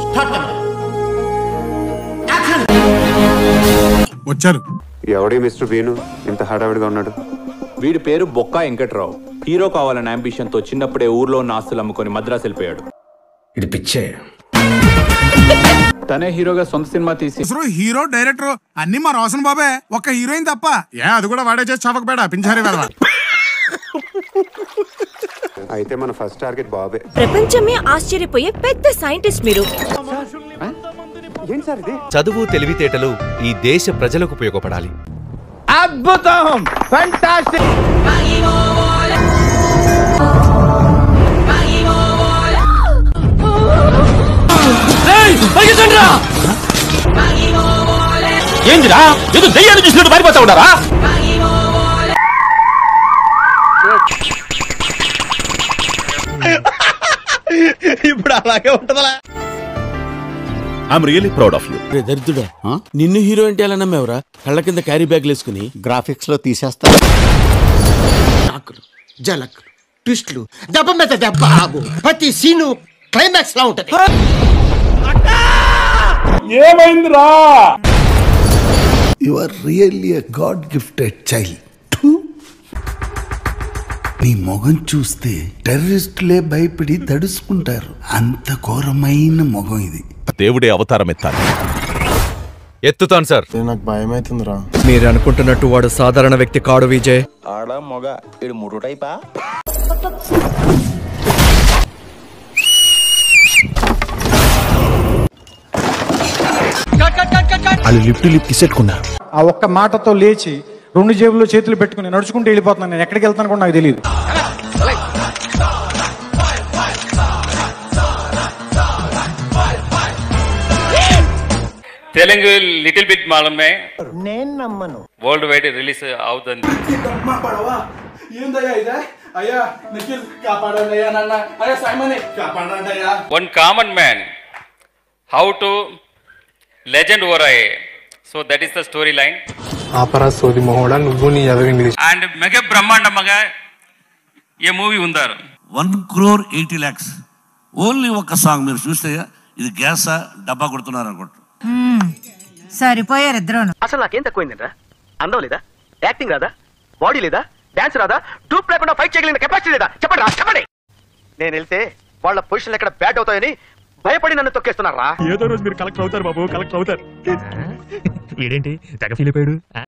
third camera action వచ్చారు ఎవడే mister బీను ఇంత హడావిడిగా ఉన్నాడు వీడి పేరు బొక్కా వెంకట్రావు హీరో కావాలన్న అంబిషన్తో చిన్నప్పుడే ఊర్లో ఉన్న ఆస్తులు అమ్ముకొని మద్రాసు వెళ్ళిపోయాడు ఇది పిచ్చే తనే హీరోగా సొంత సినిమా తీసి అసలు హీరో డైరెక్టర్ అన్ని మా రోషన్ బాబే ఒక్క హీరోయిన్ తప్ప ఏ అది కూడా వాడే చేసి చవకబేడా పించారి వెదవా అయితే మన ఫస్ట్ టార్గెట్ బాబే ప్రపంచమే ఆశ్చర్యపోయే పెద్ద సైంటిస్ట్ మీరు ఏంటి సార్ ఇది చదువు తెలివితేటలు ఈ దేశ ప్రజలకు ఉపయోగపడాలి అద్భుతం ఫంటాస్టిక్ ఏందిరా ఏదో దయ్యాన్ని చూసినట్టు పారిపోతా ఉన్నారా ఇప్పుడు అలాగే ఉంటదా I'm really proud of you రే దరిద్రుడా నిన్ను హీరో అంటే ఎలా నమ్మేవరా కళ్ళ కింద క్యారీ బ్యాగ్లు వేసుకుని గ్రాఫిక్స్ లో తీసేస్తా షాకులు జలకులు ట్విస్టులు దెబ్బ మీద దెబ్బ ఆగు ప్రతి సీను క్లైమాక్స్ లా ఉంటది you are really a god gifted child నీ మొగం చూస్తే టెర్రరిస్టులే భయపడి తడుసుకుంటారు అంత ఘోరమైన మొగం ఇది దేవుడే అవతారం ఎత్తాలి ఎత్తుతాను సార్ నాకు భయం అవుతుందిరా మీరు అనుకుంటున్నట్టు వాడు సాధారణ వ్యక్తి కాడు విజయ్ ఆడ మొగ ఇది మూడు టైపా వాళ్ళు లిప్ టు లిప్ కిసెట్టుకున్నారు ఆ ఒక్క మాటతో లేచి రెండు జేబుల్లో చేతులు పెట్టుకుని నడుచుకుంటూ వెళ్ళిపోతున్నాను నేను ఎక్కడికి వెళ్తాను కూడా నాకు తెలియదు తెలుగు లిటిల్ బిట్ మాలమే నేను నమ్మను వరల్డ్ వైడ్ రిలీజ్ అవుతుంది one common man how to legend over I so that is the story line ఆపరా సోది మొహోడా నువ్వు నీ ఎదగండి అండ్ మెగా బ్రహ్మాండమ్మగా ఈ మూవీ ఉందారు one crore eighty lakhs only ఒక సాంగ్ మీరు చూస్తే ఇది గ్యాస్ డబ్బా కొడుతున్నారు అనుకుంటారు సరిపోయారు ఇద్దరు అసలు నాకేం తక్కువైందిరా అందం లేదా యాక్టింగ్ రాదా బాడీ లేదా డాన్స్ రాదా డూప్ లేకుండా ఫైట్ చేయగలిగిన కెపాసిటీ లేదా చెప్పండి రా చెప్పండి నేను వెళ్తే వాళ్ళ పొజిషన్ ఎక్కడ బ్యాట్ అవుతాయని భయపడి నన్ను తొక్కేస్తున్నారా ఏదో రోజు మీరు కలెక్టర్ అవుతారు బాబు కలెక్టర్ అవుతారు వీడేంటి తెగ ఫీల్ అయిపోయాడు